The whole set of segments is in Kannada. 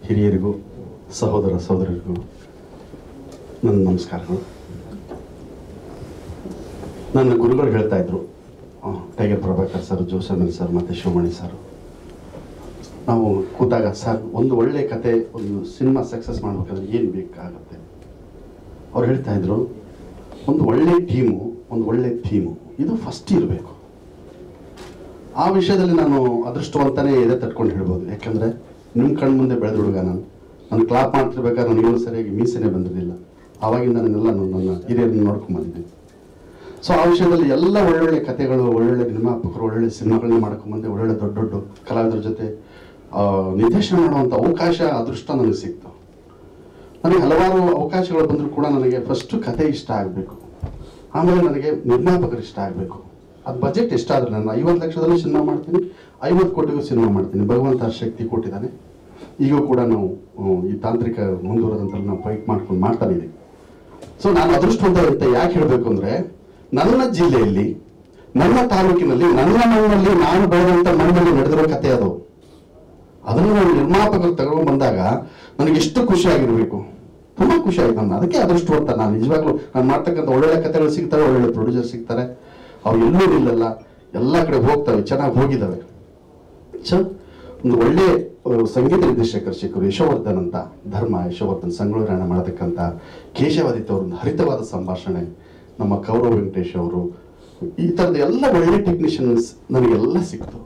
ಹಿರಿಯರಿಗೂ ಸಹೋದರ ಸಹೋದರಿಗೂ ನನ್ನ ನಮಸ್ಕಾರಗಳು ನನ್ನ ಗುರುಗಳು ಹೇಳ್ತಾ ಇದ್ರು ಆ, tiger Prabhakar sir Josaman sir ಮತ್ತು ಶಿವಮಣಿ ಸರ್ ನಾವು ಕೂತಾಗ ಸರ್ ಒಂದು ಒಳ್ಳೆ ಕತೆ ಒಂದು ಸಿನಿಮಾ ಸಕ್ಸಸ್ ಮಾಡ್ಬೇಕಾದ್ರೆ ಏನು ಬೇಕಾಗುತ್ತೆ ಅವ್ರು ಹೇಳ್ತಾ ಇದ್ರು ಒಂದು ಒಳ್ಳೆ ಟೀಮು ಒಂದು ಒಳ್ಳೆ ಥೀಮು ಇದು ಫಸ್ಟ್ ಇರಬೇಕು ಆ ವಿಷಯದಲ್ಲಿ ನಾನು ಅದೃಷ್ಟವಂತನೇ ಎದೆ ತಟ್ಕೊಂಡು ಹೇಳ್ಬೋದು ಯಾಕಂದರೆ ನಿಮ್ಮ ಕಣ್ಣು ಮುಂದೆ ಬೆಳೆದ ಹುಡುಗ ನಾನು ನಾನು ಕ್ಲಾಪ್ ಮಾಡ್ತಿರ್ಬೇಕಾದ್ರೆ ನನಗೇನು ಸರಿಯಾಗಿ ಮೀಸೆನೇ ಬಂದಿರಲಿಲ್ಲ ಆವಾಗಿಂದ ನಾನೆಲ್ಲ ನನ್ನ ನನ್ನ ಹಿರಿಯರನ್ನ ನೋಡ್ಕೊಂಡು ಬಂದಿದ್ದೀನಿ ಸೊ ಆ ವಿಷಯದಲ್ಲಿ ಎಲ್ಲ ಒಳ್ಳೊಳ್ಳೆ ಕಥೆಗಳು ಒಳ್ಳೊಳ್ಳೆ ನಿರ್ಮಾಪಕರು ಒಳ್ಳೊಳ್ಳೆ ಸಿನಿಮಾಗಳನ್ನ ಮಾಡ್ಕೊಂಬಂದೆ ಒಳ್ಳೊಳ್ಳೆ ದೊಡ್ಡ ದೊಡ್ಡ ಕಲಾವಿದರ ಜೊತೆ ಆ, ನಿರ್ದೇಶನ ಮಾಡುವಂಥ ಅವಕಾಶ ಅದೃಷ್ಟ ನನಗೆ ಸಿಕ್ತು ನನಗೆ ಹಲವಾರು ಅವಕಾಶಗಳು ಬಂದರೂ ಕೂಡ ನನಗೆ ಫಸ್ಟು ಕತೆ ಇಷ್ಟ ಆಗಬೇಕು ಆಮೇಲೆ ನನಗೆ ನಿರ್ಮಾಪಕರು ಇಷ್ಟ ಆಗಬೇಕು ಅದು ಬಜೆಟ್ ಎಷ್ಟಾದ್ರೆ ನಾನು ಐವತ್ತು ಲಕ್ಷದಲ್ಲೂ ಸಿನಿಮಾ ಮಾಡ್ತೀನಿ ಐವತ್ತು ಕೋಟಿಗೂ ಸಿನಿಮಾ ಮಾಡ್ತೀನಿ ಭಗವಂತ ಆ ಶಕ್ತಿ ಕೊಟ್ಟಿದ್ದಾನೆ ಈಗೂ ಕೂಡ ನಾವು ಆ, ಈ ತಾಂತ್ರಿಕ ಮುಂದುವರೆದಂತೆಲ್ಲ ನಾವು ಫೈಟ್ ಮಾಡ್ಕೊಂಡು ಮಾಡ್ತಾನೆ ಇದ್ದೀವಿ ಸೊ ನಾನು ಅದೃಷ್ಟವಂತ ಅಂತ ಯಾಕೆ ಹೇಳಬೇಕು ಅಂದ್ರೆ ನನ್ನ ಜಿಲ್ಲೆಯಲ್ಲಿ ನನ್ನ ತಾಲೂಕಿನಲ್ಲಿ ನನ್ನ ಮಣ್ಣಲ್ಲಿ ನಾನು ಬೆಳೆದಂತ ಮಣ್ಣಲ್ಲಿ ನಡೆದಿರೋ ಕತೆ ಅದು ಅದನ್ನು ನಾವು ನಿರ್ಮಾಪಕರು ತಗೊಂಡು ಬಂದಾಗ ನನಗೆ ಎಷ್ಟು ಖುಷಿ ಆಗಿರಬೇಕು ತುಂಬಾ ಖುಷಿ ಆಯ್ತು ನಾನು ಅದಕ್ಕೆ ಅದೃಷ್ಟವಂತ ನಾನು ನಿಜವಾಗ್ಲೂ ನಾನು ಮಾಡ್ತಕ್ಕಂಥ ಒಳ್ಳೊಳ್ಳೆ ಕಥೆಗಳು ಸಿಗ್ತವೆ ಒಳ್ಳೊಳ್ಳೆ ಪ್ರೊಡ್ಯೂಸರ್ ಸಿಗ್ತಾರೆ ಅವು ಎಲ್ಲೂ ನಿಲ್ಲಲ್ಲ ಎಲ್ಲ ಕಡೆ ಹೋಗ್ತವೆ ಚೆನ್ನಾಗಿ ಹೋಗಿದ್ದಾವೆ ಸೊ ಒಂದು ಒಳ್ಳೆ ಆ, ಸಂಗೀತ ನಿರ್ದೇಶಕರು ಸಿಕ್ಕರು ಯಶೋವರ್ಧನ್ ಅಂತ ಧರ್ಮ ಯಶೋವರ್ಧನ್ ಸಂಗೊಳ್ಳಿರಾಯಣ ಮಾಡತಕ್ಕಂಥ ಕೇಶವಾದಿತ್ಯ ಅವರೊಂದು ಹರಿತವಾದ ಸಂಭಾಷಣೆ ನಮ್ಮ ಕೌರವ್ ವೆಂಕಟೇಶ್ ಅವರು ಈ ಥರದ ಎಲ್ಲ ಒಳ್ಳೆ ಟೆಕ್ನಿಷಿಯನ್ಸ್ ನನಗೆಲ್ಲ ಸಿಕ್ತು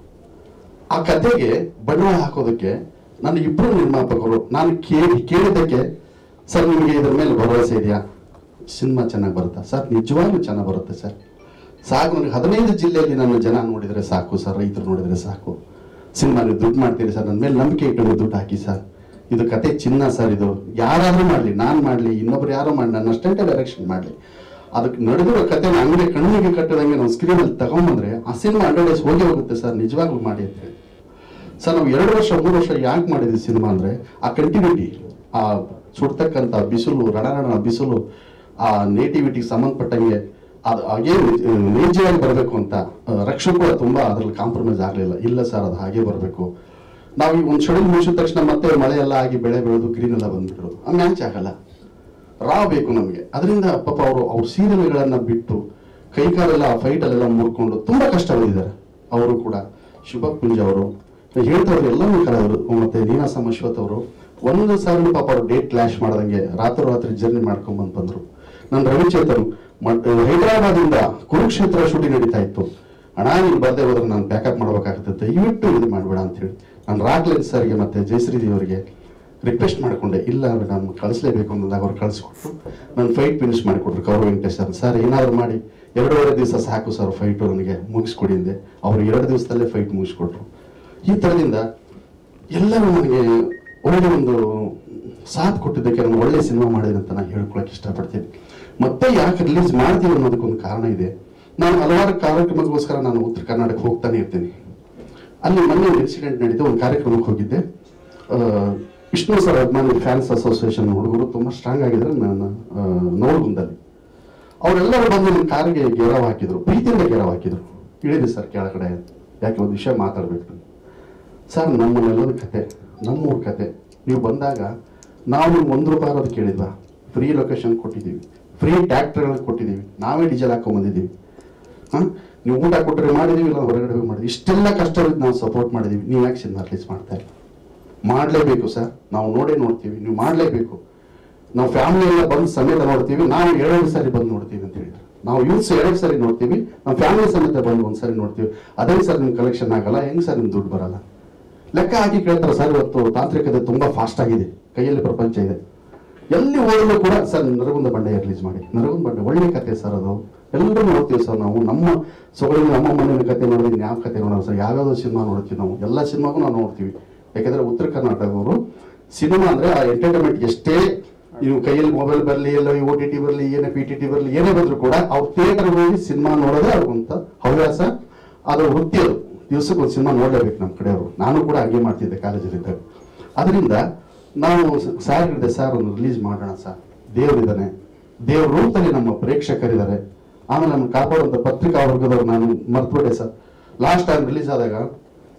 ಆ ಕತೆಗೆ ಬಂಡವಾಳ ಹಾಕೋದಕ್ಕೆ ನನ್ನ ಇಬ್ಬರು ನಿರ್ಮಾಪಕರು ನಾನು ಕೇಳಿ ಕೇಳಿದ್ದಕ್ಕೆ ಸರ್ ನಿಮಗೆ ಇದ್ರ ಮೇಲೆ ಭರವಸೆ ಇದೆಯಾ ಸಿನಿಮಾ ಚೆನ್ನಾಗಿ ಬರುತ್ತಾ ಸರ್ ನಿಜವಾಗ್ಲೂ ಚೆನ್ನಾಗಿ ಬರುತ್ತೆ ಸರ್ ಸಾಕು ನನಗೆ ಹದಿನೈದು ಜಿಲ್ಲೆಯಲ್ಲಿ ನನ್ನ ಜನ ನೋಡಿದರೆ ಸಾಕು ಸರ್ ರೈತರು ನೋಡಿದರೆ ಸಾಕು ಸಿನಿಮಾ ನೀವು ದುಡ್ಡು ಮಾಡ್ತೀರಿ ಸರ್ ನನ್ನ ಮೇಲೆ ನಂಬಿಕೆ ಇಟ್ಟು ನೀವು ದುಡ್ಡು ಹಾಕಿ ಸರ್ ಇದು ಕತೆ ಚಿನ್ನ ಸರ್ ಇದು ಯಾರಾದ್ರೂ ಮಾಡಲಿ ನಾನು ಮಾಡಲಿ ಇನ್ನೊಬ್ರು ಯಾರೋ ಮಾಡಿ ನನ್ನ ಅಷ್ಟಂಟೇ ಡೈರೆಕ್ಷನ್ ಮಾಡಲಿ ಅದಕ್ಕೆ ನಡೆದಿರೋ ಕತೆನ ಅಂಗಡಿ ಕಣ್ಣಿಗೆ ಕಟ್ಟದಂಗೆ ನಾವು ಸ್ಕ್ರೀನಲ್ಲಿ ತಗೊಂಬಂದ್ರೆ ಆ ಸಿನಿಮಾ ಹಂಡ್ರೆಡ್ ಡೇಸ್ ಹೋಗಿ ಹೋಗುತ್ತೆ ಸರ್ ನಿಜವಾಗ್ಲೂ ಮಾಡಿ ಅಂತ ಹೇಳಿ ಸರ್ ನಾವು ಎರಡು ವರ್ಷ ಮೂರು ವರ್ಷ ಯಾಕೆ ಮಾಡಿದ್ವಿ ಸಿನಿಮಾ ಅಂದ್ರೆ ಆ ಕಂಟಿನ್ಯೂಟಿ ಆ ಸುಡ್ತಕ್ಕಂಥ ಬಿಸಿಲು ರಣರಣ ಬಿಸಿಲು ಆ ನೇಟಿವಿಟಿಗೆ ಸಂಬಂಧಪಟ್ಟಂಗೆ ಅದು ಹಾಗೇ ನೇಜವಾಗಿ ಬರಬೇಕು ಅಂತ ಆ, ರಕ್ಷಣೆ ಕೂಡ ತುಂಬಾ ಅದ್ರಲ್ಲಿ ಕಾಂಪ್ರಮೈಸ್ ಆಗಲಿಲ್ಲ ಇಲ್ಲ ಸರ್ ಅದು ಹಾಗೆ ಬರಬೇಕು ನಾವು ಈ ಒಂದು ಶೆಡ್ಯೂಲ್ ಮುಗಿಸಿದ ತಕ್ಷಣ ಮತ್ತೆ ಮಳೆ ಎಲ್ಲ ಆಗಿ ಬೆಳೆ ಬೆಳೆದು ಗ್ರೀನ್ ಎಲ್ಲ ಬಂದ್ಬಿಡೋದು ಆ ಮ್ಯಾಚ್ ಆಗಲ್ಲ ರಾ ಬೇಕು ನಮಗೆ ಅದರಿಂದ ಪಾಪ ಅವರು ಅವ್ರ ಸೀರಿಯಲ್ಗಳನ್ನ ಬಿಟ್ಟು ಕೈಕಾಲೆಲ್ಲ ಫೈಟ್ ಅಲ್ಲೆಲ್ಲ ಮುರ್ಕೊಂಡು ತುಂಬಾ ಕಷ್ಟ ಬಂದಿದ್ದಾರೆ ಅವರು ಕೂಡ ಶುಭ ಪುಂಜ ಅವರು ಹೇಳ್ತವ್ರು ಎಲ್ಲರೂ ಕಲಾವಿದರು ಮತ್ತೆ ನೀನಾಸಂ ಅಶ್ವಥ್ ಅವರು ಒಂದು ಸಾವಿರ ಪಾಪ ಅವರು ಡೇಟ್ ಕ್ಲಾಶ್ ಮಾಡ್ದಂಗೆ ರಾತ್ರೋರಾತ್ರಿ ಜರ್ನಿ ಮಾಡ್ಕೊಂಡ್ ಬಂದ್ ಬಂದ್ರು ನಾನು ರವಿಚೇತನ್ ಹೈದರಾಬಾದಿಂದ ಕುರುಕ್ಷೇತ್ರ ಶೂಟಿಂಗ್ ನಡೀತಾ ಇತ್ತು ಅಣ್ಣ ನೀನು ಬರ್ದೇ ಹೋದ್ರೆ ನಾನು ಬ್ಯಾಕಪ್ ಮಾಡ್ಬೇಕಾಗ್ತದೆ ದಯವಿಟ್ಟು ಇದು ಮಾಡಬೇಡ ಅಂತ ಹೇಳಿ ನಾನು ರಾಗ್ಲೆನ್ ಸರ್ಗೆ ಮತ್ತೆ ಜಯಶ್ರೀ ಅವರಿಗೆ ರಿಕ್ವೆಸ್ಟ್ ಮಾಡಿಕೊಂಡೆ ಇಲ್ಲ ನಾನು ಕಳಿಸ್ಲೇಬೇಕು ಅನ್ನೋದಾಗ ಅವ್ರು ಕಳಿಸ್ಕೊಟ್ರು ನಾನು ಫೈಟ್ ಫಿನಿಶ್ ಮಾಡಿಕೊಟ್ರು ಕೌರವ್ ವೆಂಕಟೇಶ್ ಸರ್ ಸರ್ ಏನಾದ್ರು ಮಾಡಿ ಎರಡೂವರೆ ದಿವಸ ಸಾಕು ಸರ್ ಫೈಟು ನನಗೆ ಮುಗಿಸ್ಕೊಡಿ ಅಂದೆ ಅವರು ಎರಡು ದಿವಸದಲ್ಲೇ ಫೈಟ್ ಮುಗಿಸ್ಕೊಟ್ರು ಈ ಥರದಿಂದ ಎಲ್ಲರೂ ನನಗೆ ಒಳ್ಳೆ ಒಂದು ಸಾಥ್ ಕೊಟ್ಟಿದ್ದಕ್ಕೆ ನಾನು ಒಳ್ಳೆ ಸಿನಿಮಾ ಮಾಡಿದೆ ಅಂತ ನಾನು ಹೇಳ್ಕೊಳಕ್ಕೆ ಇಷ್ಟಪಡ್ತೀನಿ ಮತ್ತೆ ಯಾಕೆ ರಿಲೀಸ್ ಮಾಡ್ತೀವಿ ಅನ್ನೋದಕ್ಕೊಂದು ಕಾರಣ ಇದೆ ನಾನು ಹಲವಾರು ಕಾರ್ಯಕ್ರಮಕ್ಕೋಸ್ಕರ ನಾನು ಉತ್ತರ ಕರ್ನಾಟಕ ಹೋಗ್ತಾನೆ ಇರ್ತೀನಿ ಅಲ್ಲಿ ಮೊನ್ನೆ ಒಂದು ಇನ್ಸಿಡೆಂಟ್ ನಡೀತು ಒಂದು ಕಾರ್ಯಕ್ರಮಕ್ಕೆ ಹೋಗಿದ್ದೆ ಆ, ವಿಷ್ಣು ಸರ್ ಅಭಿಮಾನಿ ಫ್ಯಾನ್ಸ್ ಅಸೋಸಿಯೇಷನ್ ಹುಡುಗರು ತುಂಬ ಸ್ಟ್ರಾಂಗ್ ಆಗಿದ್ದಾರೆ ನಾನು ನೋಡ್ಗುಂದಲ್ಲಿ ಅವರೆಲ್ಲರೂ ಬಂದು ನನ್ನ ಕಾರಿಗೆ ಗೆರವ್ ಹಾಕಿದ್ರು ಪ್ರೀತಿಯಿಂದ ಗೆರವ್ ಹಾಕಿದ್ರು ಇಳಿದೆ ಸರ್ ಕೆಳಗಡೆ ಯಾಕೆ ಒಂದು ವಿಷಯ ಮಾತಾಡ್ಬೇಕು ಸರ್ ನಮ್ಮನ್ನೆಲ್ಲದ ಕತೆ ನಮ್ಮೂರ ಕತೆ ನೀವು ಬಂದಾಗ ನಾವು ನಿಮ್ಗೆ ಒಂದು ರೂಪಾಯಿ ಅದು ಕೇಳಿದ್ವಾ ಫ್ರೀ ಲೊಕೇಶನ್ ಕೊಟ್ಟಿದ್ದೀವಿ ಫ್ರೀ ಟ್ಯಾಕ್ಟರ್ಗಳು ಕೊಟ್ಟಿದ್ದೀವಿ ನಾವೇ ಡೀಸೆಲ್ ಹಾಕೊಂಡ್ ಬಂದಿದ್ದೀವಿ ಹಾಂ ನೀವು ಊಟ ಕೊಟ್ಟರೆ ಮಾಡಿದೀವಿ ಇಲ್ಲ ಹೊರಗಡೆ ಹೋಗಿ ಮಾಡಿದ್ವಿ ಇಷ್ಟೆಲ್ಲ ಕಷ್ಟವಿದ್ದು ನಾವು ಸಪೋರ್ಟ್ ಮಾಡಿದೀವಿ ನೀವು ಯಾಕೆ ಸಿನಿಮಾ ರಿಲೀಸ್ ಮಾಡ್ತಾ ಇಲ್ಲ ಮಾಡಲೇಬೇಕು ಸರ್ ನಾವು ನೋಡೇ ನೋಡ್ತೀವಿ ನೀವು ಮಾಡಲೇಬೇಕು ನಾವು ಫ್ಯಾಮಿಲಿ ಎಲ್ಲ ಬಂದು ಸಮೇತ ನೋಡ್ತೀವಿ ನಾವು ಎರಡು ಸಾರಿ ಬಂದು ನೋಡ್ತೀವಿ ಅಂತ ಹೇಳಿದ್ರು ನಾವು ಯೂತ್ಸ್ ಎರಡು ಸಾರಿ ನೋಡ್ತೀವಿ ನಾವು ಫ್ಯಾಮಿಲಿ ಸಮೇತ ಬಂದು ಒಂದು ಸಾರಿ ನೋಡ್ತೀವಿ ಅದೇ ಸರ್ ನಿಮ್ ಕಲೆಕ್ಷನ್ ಆಗಲ್ಲ ಹೆಂಗ್ ಸರ್ ನಿಮ್ ದುಡ್ಡು ಬರಲ್ಲ ಲೆಕ್ಕ ಹಾಕಿ ಕೇಳ್ತಾರೆ ಸರ್ ಇವತ್ತು ತಾಂತ್ರಿಕತೆ ತುಂಬಾ ಫಾಸ್ಟ್ ಆಗಿದೆ ಕೈಯಲ್ಲಿ ಪ್ರಪಂಚ ಇದೆ ಎಲ್ಲಿ ಹೋಗಲು ಕೂಡ ಸರ್ ನರಗುಂದ ಬಂಡೆ ರಿಲೀಸ್ ಮಾಡಿ ನರಗುಂದ ಬಂಡೆ ಒಳ್ಳೆ ಕತೆ ಸರ್ ಅದು ಎಲ್ಲರೂ ನೋಡ್ತೀವಿ ಸರ್ ನಾವು ನಮ್ಮ ಸೊಗಡಿನ ನಮ್ಮ ಮನೆಯ ಕತೆ ನೋಡಿದ್ವಿ ಯಾವ ಕತೆ ನೋಡೋಣ ಸರ್ ಯಾವ್ಯಾವ್ದು ಸಿನಿಮಾ ನೋಡ್ತೀವಿ ನಾವು ಎಲ್ಲ ಸಿನಿಮಾಗೂ ನಾವು ನೋಡ್ತೀವಿ ಯಾಕಂದ್ರೆ ಉತ್ತರ ಕರ್ನಾಟಕದವರು ಸಿನಿಮಾ ಅಂದ್ರೆ ಆ ಎಂಟರ್ಟೈನ್ಮೆಂಟ್ ಎಷ್ಟೇ ನೀವು ಕೈಯಲ್ಲಿ ಮೊಬೈಲ್ ಬರಲಿ ಎಲ್ಲ ಓ ಟಿ ಟಿ ಬರಲಿ ಏನೇ ಪಿ ಟಿ ಟಿ ಬರಲಿ ಏನೇ ಬಂದ್ರು ಕೂಡ ಅವ್ರು ಥಿಯೇಟರ್ ಹೋಗಿ ಸಿನಿಮಾ ನೋಡೋದೇ ಅವ್ರಿಗೊಂತ ಹವ್ಯಾಸ ಅದು ವೃತ್ತಿ ಅದು ದಿವಸಕ್ಕೆ ಒಂದು ಸಿನಿಮಾ ನೋಡಲೇಬೇಕು ನಮ್ಮ ಕಡೆಯವರು ನಾನು ಕೂಡ ಹಾಗೆ ಮಾಡ್ತಿದ್ದೆ ಕಾಲೇಜಲ್ಲಿದ್ದಾಗ ಅದರಿಂದ ನಾವು ಸಾರ್ ಹೇಳಿದೆ ಸರ್ ಒಂದು ರಿಲೀಸ್ ಮಾಡೋಣ ಸರ್ ದೇವರಿದ್ದಾನೆ ದೇವ್ರ ರೂಪದಲ್ಲಿ ನಮ್ಮ ಪ್ರೇಕ್ಷಕರಿದ್ದಾರೆ ಆಮೇಲೆ ನಮ್ಮ ಕಾಪಾಡುವಂಥ ಪತ್ರಿಕಾ ವರ್ಗದವ್ರು ನಾನು ಮರ್ತುಬಿಟ್ಟೆ ಸರ್ ಲಾಸ್ಟ್ ಟೈಮ್ ರಿಲೀಸ್ ಆದಾಗ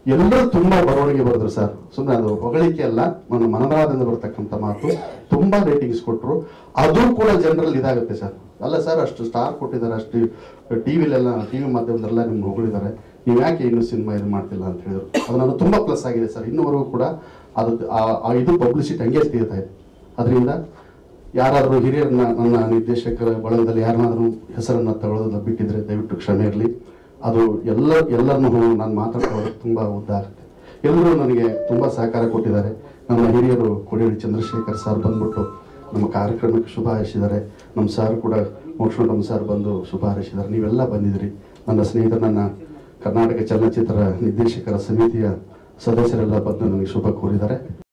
ಎಲ್ಲರೂ ತುಂಬಾ ಬರವಣಿಗೆ ಬರೆದ್ರು ಸರ್ ಸುಮ್ಮನೆ ಅದು ಹೊಗಳಿಕೆ ಅಲ್ಲ ನನ್ನ ಮನದಾಳದಿಂದ ಬರ್ತಕ್ಕಂಥ ಮಾತು ತುಂಬಾ ರೇಟಿಂಗ್ಸ್ ಕೊಟ್ಟರು ಅದು ಕೂಡ ಜನರಲ್ಲಿ ಇದಾಗುತ್ತೆ ಸರ್ ಅಲ್ಲ ಸರ್ ಅಷ್ಟು ಸ್ಟಾರ್ ಕೊಟ್ಟಿದ್ದಾರೆ ಅಷ್ಟು ಟಿವಿಲೆಲ್ಲ ಟಿವಿ ಮಾಧ್ಯಮದಲ್ಲ ನಿಮ್ಗೆ ಹೊಗಳಿದ್ದಾರೆ ನೀವು ಯಾಕೆ ಇನ್ನೂ ಸಿನಿಮಾ ಇದು ಮಾಡ್ತಿಲ್ಲ ಅಂತ ಹೇಳಿದ್ರು ಅದು ನನಗೆ ತುಂಬಾ ಪ್ಲಸ್ ಆಗಿದೆ ಸರ್ ಇನ್ನೂವರೆಗೂ ಕೂಡ ಅದು ಆ- ಆ ಇದು ಪಬ್ಲಿಸಿಟಿ ಹಂಗೆ ಸಿಗ್ತಾ ಇದೆ ಅದರಿಂದ ಯಾರಾದರೂ ಹಿರಿಯರನ್ನ ನನ್ನ ನಿರ್ದೇಶಕರ ಬಳಗದಲ್ಲಿ ಯಾರನ್ನಾದರೂ ಹೆಸರನ್ನ ತಗೊಳ್ಳೋದನ್ನ ಬಿಟ್ಟಿದ್ರೆ ದಯವಿಟ್ಟು ಕ್ಷಮೆ ಇರಲಿ ಅದು ಎಲ್ಲ ಎಲ್ಲರನ್ನೂ ನಾನು ಮಾತಾಡ್ಕೊಳ್ಳೋದು ತುಂಬ ಉದ್ದ ಆಗುತ್ತೆ ಎಲ್ಲರೂ ನನಗೆ ತುಂಬ ಸಹಕಾರ ಕೊಟ್ಟಿದ್ದಾರೆ ನಮ್ಮ ಹಿರಿಯರು ಕೊಡಿಯಡಿ ಚಂದ್ರಶೇಖರ್ ಸರ್ ಬಂದ್ಬಿಟ್ಟು ನಮ್ಮ ಕಾರ್ಯಕ್ರಮಕ್ಕೆ ಶುಭ ಹಾರೈಸಿದ್ದಾರೆ ನಮ್ಮ ಸರ್ ಕೂಡ ಮೋಕ್ಷ ನಮ್ಮ ಸರ್ ಬಂದು ಶುಭ ಹಾರೈಸಿದ್ದಾರೆ ನೀವೆಲ್ಲ ಬಂದಿದ್ರಿ ನನ್ನ ಸ್ನೇಹಿತರು ನನ್ನ ಕರ್ನಾಟಕ ಚಲನಚಿತ್ರ ನಿರ್ದೇಶಕರ ಸಮಿತಿಯ ಸದಸ್ಯರೆಲ್ಲ ಬಂದು ನನಗೆ ಶುಭ ಕೋರಿದ್ದಾರೆ